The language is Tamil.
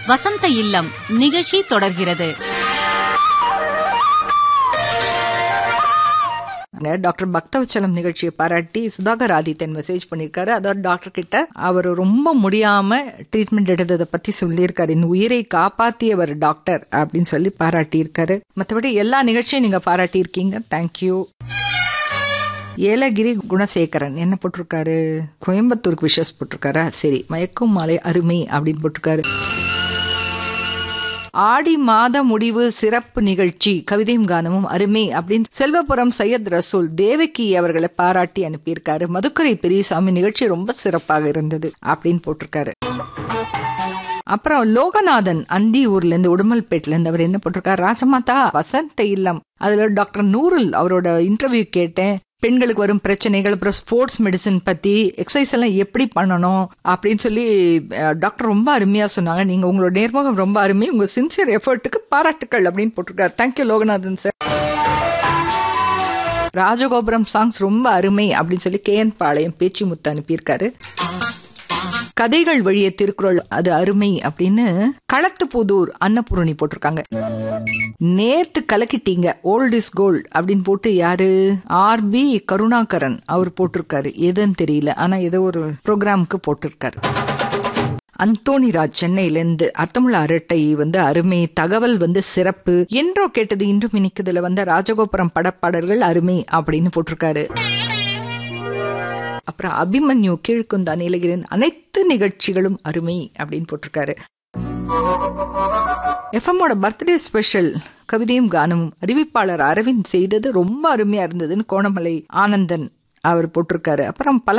வசந்த இல்லம் நிகழ்ச்சி தொடர்கிறது டாக்டர் பக்தவச்சலம் நிகழ்ச்சியை பாராட்டி சுதாகர் ஆதித்தன் மெசேஜ் பண்ணியிருக்காரு அதாவது டாக்டர் கிட்ட அவர் ரொம்ப முடியாம ட்ரீட்மெண்ட் எடுத்ததை பத்தி சொல்லியிருக்காரு என் உயிரை காப்பாத்தியவர் டாக்டர் அப்படின்னு சொல்லி பாராட்டியிருக்காரு மற்றபடி எல்லா நிகழ்ச்சியும் நீங்க பாராட்டியிருக்கீங்க தேங்க்யூ ஏலகிரி குணசேகரன் என்ன போட்டிருக்காரு கோயம்புத்தூருக்கு விஷஸ் போட்டிருக்காரா சரி மயக்கும் மாலை அருமை அப்படின்னு போட்டிருக்காரு ஆடி மாத முடிவு சிறப்பு நிகழ்ச்சி கவிதையும் கானமும் அருமை அப்படின்னு செல்வபுரம் சையத் ரசூல் தேவகி அவர்களை பாராட்டி அனுப்பியிருக்காரு மதுக்கரை பெரியசாமி நிகழ்ச்சி ரொம்ப சிறப்பாக இருந்தது அப்படின்னு போட்டிருக்காரு அப்புறம் லோகநாதன் அந்தி ஊர்ல இருந்து உடுமல்பேட்ல இருந்து அவர் என்ன போட்டிருக்காரு ராஜமாதா வசந்த இல்லம் அதுல டாக்டர் நூருல் அவரோட இன்டர்வியூ கேட்டேன் பெண்களுக்கு வரும் பிரச்சனைகள் அப்புறம் ஸ்போர்ட்ஸ் மெடிசன் பத்தி எக்ஸசைஸ் எல்லாம் எப்படி பண்ணணும் அப்படின்னு சொல்லி அஹ், டாக்டர் ரொம்ப அருமையா சொன்னாங்க நீங்க உங்களோட நேர்முகம் ரொம்ப அருமை உங்க சின்சியர் எஃபர்ட்டுக்கு பாராட்டுக்கள் அப்படின்னு போட்டிருக்காரு thank you Loganathan sir Rajagopuram songs ரொம்ப அருமை அப்படின்னு சொல்லி கே என் பாளையம் பேச்சு முத்து அனுப்பியிருக்காரு கதைகள் வழிய திருக்குறள் அது அருமை அப்படின்னு களத்துப்புதூர் அன்னபூரணி போட்டிருக்காங்க நேத்து கலக்கிட்டீங்க ஓல்ட் இஸ் கோல்ட் அப்படின்னு போட்டு யாரு ஆர்பி கருணாகரன் அவர் போட்டிருக்காரு எதுன்னு தெரியல ஆனா ஏதோ ஒரு ப்ரோக்ராமுக்கு போட்டிருக்காரு அந்தோணிராஜ் சென்னையிலேருந்து அர்த்தமுள்ள அரட்டை வந்து அருமை தகவல் வந்து சிறப்பு என்றோ கேட்டது இன்றும் இனிக்குதுல வந்த ராஜகோபுரம் படப்பாடல்கள் அருமை அப்படின்னு போட்டிருக்காரு அப்புறம் அபிமன்யு கீழ்குந்தா நீலகிரின் அனைத்து நிகழ்ச்சிகளும் அருமை அப்படின்னு போட்டிருக்காரு எஃப்எம்மோட பர்த்டே ஸ்பெஷல் கவிதையும் கானமும் அறிவிப்பாளர் அரவிந்த் செய்தது ரொம்ப அருமையா இருந்ததுன்னு கோணமலை ஆனந்தன் அவர் போட்டிருக்காரு அப்புறம் பல